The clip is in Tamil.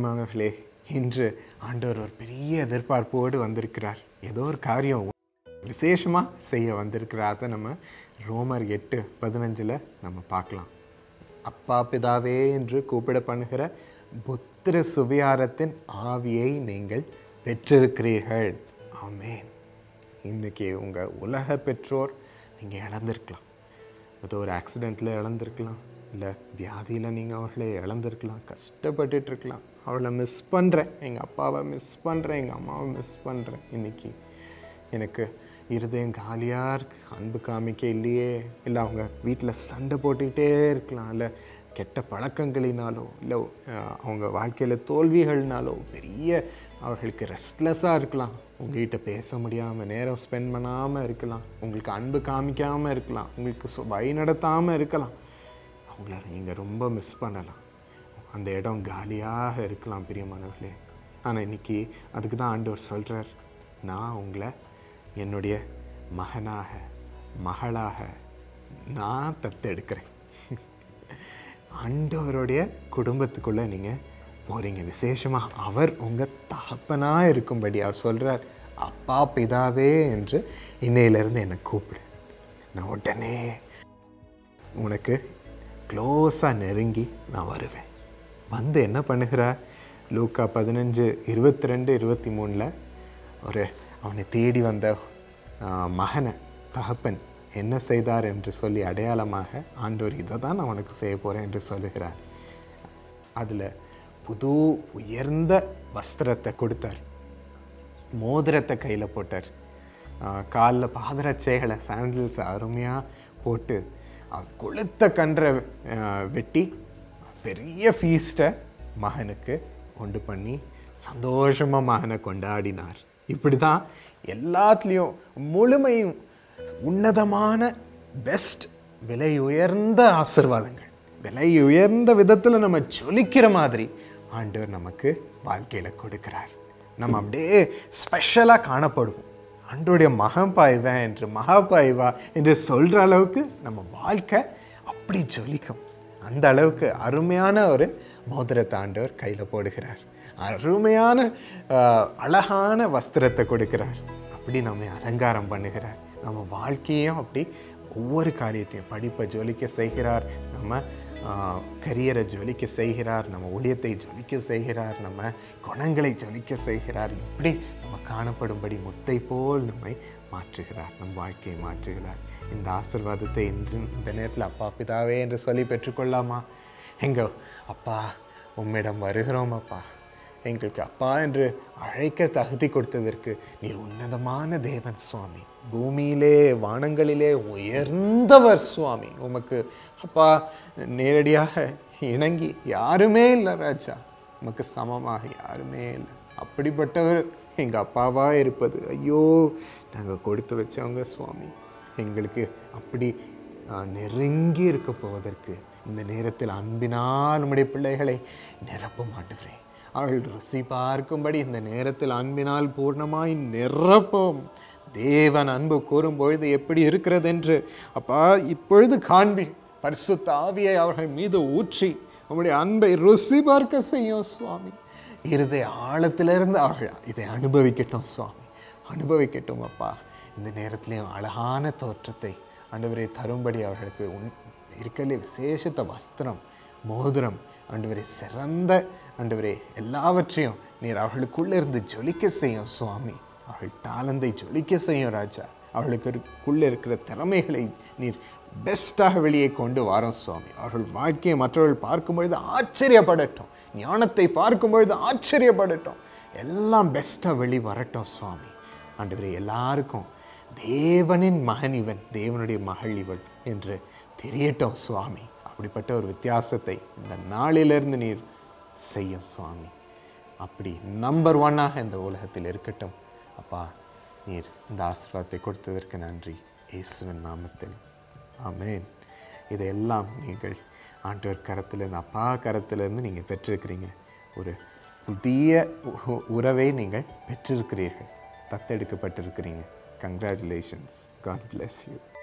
பிரியமானவர்களே இன்று ஆண்டவர் ஒரு பெரிய எதிர்பார்ப்போடு வந்திருக்கிறார் ஏதோ ஒரு காரியம் விசேஷமாக செய்ய வந்திருக்கிறார் அதை நம்ம ரோமர் எட்டு பதினஞ்சில் நம்ம பார்க்கலாம் அப்பா பிதாவே என்று கூப்பிட பண்ணுகிற புத்திர சுவியாரத்தின் ஆவியை நீங்கள் பெற்றிருக்கிறீர்கள் ஆமென் இன்னைக்கு உங்கள் உலக பெற்றோர் நீங்கள் இழந்திருக்கலாம் ஏதோ ஒரு ஆக்சிடெண்ட்டில் இழந்திருக்கலாம் இல்லை வியாதியில் நீங்கள் அவர்களை இழந்திருக்கலாம் கஷ்டப்பட்டுட்டு இருக்கலாம் அவளை மிஸ் பண்ணுறேன் எங்கள் அப்பாவை மிஸ் பண்ணுறேன் எங்கள் அம்மாவை மிஸ் பண்ணுறேன் இன்னைக்கு எனக்கு இருதயம் காலியாக இருக்கு அன்பு காமிக்க இல்லையே இல்லை அவங்க வீட்டில் சண்டை போட்டுக்கிட்டே இருக்கலாம் இல்லை கெட்ட பழக்கங்களினாலோ இல்லை அஹ், அவங்க வாழ்க்கையில் தோல்விகள்னாலோ பெரிய அவர்களுக்கு ரெஸ்ட்லெஸ்ஸாக இருக்கலாம் உங்ககிட்ட பேச முடியாமல் நேரம் ஸ்பெண்ட் பண்ணாமல் இருக்கலாம் உங்களுக்கு அன்பு காமிக்காமல் இருக்கலாம் உங்களுக்கு சு- வழி நடத்தாமல் இருக்கலாம் அவங்கள நீங்கள் ரொம்ப மிஸ் பண்ணலாம் அந்த இடம் காலியாக இருக்கலாம் பிரியமானவர்களே ஆனால் இன்னைக்கு அதுக்கு தான் ஆண்டவர் சொல்கிறார் நான் உங்களை என்னுடைய மகனாக மகளாக நான் தத்தெடுக்கிறேன் ஆண்டவருடைய குடும்பத்துக்குள்ளே நீங்கள் போகிறீங்க விசேஷமாக அவர் உங்கள் தகப்பனாக இருக்கும்படி அவர் சொல்கிறார் அப்பா பிதாவே என்று இன்னையிலேருந்து என்னை கூப்பிடு நான் உடனே உனக்கு க்ளோஸாக நெருங்கி நான் வருவேன் வந்து என்ன பண்ணுகிறார் லூக்கா பதினஞ்சு இருபத்தி ரெண்டு இருபத்தி மூணில் ஒரு அவனை தேடி வந்த ஆ, மகனை தகப்பன் என்ன செய்தார் என்று சொல்லி அடையாளமாக ஆண்டவர் இதை தான் நான் உனக்கு செய்ய போகிறேன் என்று சொல்லுகிறார் அதில் புது உயர்ந்த வஸ்திரத்தை கொடுத்தார் மோதிரத்தை கையில் போட்டார் காலில் பாதரட்சைகளை சாண்டில்ஸ் அருமையாக போட்டு அவர் கொளுத்த கன்றை ஆஹ், வெட்டி பெரிய ஃபீஸ்ட்டை மகனுக்கு உண்டு பண்ணி சந்தோஷமாக மகனை கொண்டாடினார் இப்படி தான் எல்லாத்துலேயும் முழுமையும் உன்னதமான பெஸ்ட் விலை உயர்ந்த ஆசிர்வாதங்கள் விலை உயர்ந்த விதத்தில் நம்ம ஜொலிக்கிற மாதிரி ஆண்டவர் நமக்கு வாழ்க்கையில் கொடுக்கிறார் நம்ம அப்படியே ஸ்பெஷலாக காணப்படுவோம் ஆண்டோடைய மகன் பாய்வா என்று மகா பாய்வா என்று சொல்கிற அளவுக்கு நம்ம வாழ்க்கை அப்படி ஜொலிக்கும் அந்த அளவுக்கு அருமையான ஒரு மோதிரத்தை ஆண்டவர் கையில் போடுகிறார் அருமையான ஆஹ், அழகான வஸ்திரத்தை கொடுக்கிறார் அப்படி நம்மை அலங்காரம் பண்ணுகிறார் நம்ம வாழ்க்கையும் அப்படி ஒவ்வொரு காரியத்தையும் படிப்பை ஜொலிக்க செய்கிறார் நம்ம கரியரை ஜொலிக்க செய்கிறார் நம்ம ஊழியத்தை ஜொலிக்க செய்கிறார் நம்ம குணங்களை ஜொலிக்க செய்கிறார் இப்படி நம்ம காணப்படும்படி முத்தை போல் நம்மை மாற்றுகிறார் நம் வாழ்க்கையை மாற்றுகிறார் இந்த ஆசிர்வாதத்தை இன்று இந்த நேரத்தில் அப்பா பிதாவே என்று சொல்லி பெற்றுக்கொள்ளாமா எங்க அப்பா உம்மிடம் வருகிறோம் அப்பா எங்களுக்கு அப்பா என்று அழைக்க தகுதி கொடுத்ததற்கு நீர் உன்னதமான தேவன் சுவாமி பூமியிலே வானங்களிலே உயர்ந்தவர் சுவாமி உமக்கு அப்பா நேரடியாக இணங்கி யாருமே இல்லை ராஜா உமக்கு சமமாக யாருமே இல்லை அப்படிப்பட்டவர் எங்கள் அப்பாவாக இருப்பது ஐயோ நாங்கள் கொடுத்து வச்சவங்க சுவாமி எங்களுக்கு அப்படி ஆஹ், நெருங்கி இருக்க போவதற்கு இந்த நேரத்தில் அன்பினால் நம்முடைய பிள்ளைகளை நிரப்ப மாட்டுகிறேன் அவள் ருசி பார்க்கும்படி இந்த நேரத்தில் அன்பினால் பூர்ணமாய் நிரப்பும் தேவன் அன்பு கூறும் பொழுது எப்படி இருக்கிறது என்று அப்பா இப்பொழுது காண்பி பரிசுத்த ஆவியை அவர்கள் மீது ஊற்றி உம்முடைய அன்பை ருசி பார்க்க செய்யும் சுவாமி இருதய ஆழத்திலிருந்து அவர்கள் இதை அனுபவிக்கட்டும் சுவாமி அனுபவிக்கட்டும் அப்பா இந்த நேரத்திலையும் அழகான தோற்றத்தை ஆண்டவரை தரும்படி அவர்களுக்கு உன் இருக்கலே விசேஷத்த வஸ்திரம் மோதிரம் ஆண்டவரை சிறந்த ஆண்டவரே எல்லாவற்றையும் நீர் அவர்களுக்குள்ளே இருந்து ஜொலிக்க செய்யும் சுவாமி அவள் தாளந்தை ஜொலிக்க செய்யும் ராஜா அவளுக்குள்ளே இருக்கிற திறமைகளை நீர் பெஸ்ட்டாக வெளியே கொண்டு வரோம் சுவாமி அவர்கள் வாழ்க்கையை மற்றவர்கள் பார்க்கும் பொழுது ஆச்சரியப்படட்டும் ஞானத்தை பார்க்கும் பொழுது ஆச்சரியப்படட்டும் எல்லாம் பெஸ்ட்டாக வெளி வரட்டும் சுவாமி ஆண்டவரே எல்லாருக்கும் தேவனின் மகன் இவன் தேவனுடைய மகள் இவள் என்று தெரியட்டும் சுவாமி அப்படிப்பட்ட ஒரு வித்தியாசத்தை இந்த நாளிலிருந்து நீர் செய்யும் சுவாமி அப்படி நம்பர் ஒன்னாக இந்த உலகத்தில் இருக்கட்டும் அப்பா நீர் இந்த ஆசீர்வாதத்தை கொடுத்ததற்கு நன்றி இயேசுவின் நாமத்தில் ஆமென் இதையெல்லாம் நீங்கள் ஆண்டவர் கரத்திலிருந்து அப்பா கரத்திலிருந்து நீங்கள் பெற்றிருக்கிறீங்க ஒரு புதிய உ- உறவை நீங்கள் பெற்றிருக்கிறீர்கள் தத்தெடுக்கப்பட்டிருக்கிறீங்க கங்க்ராச்சுலேஷன்ஸ் காட் bless யூ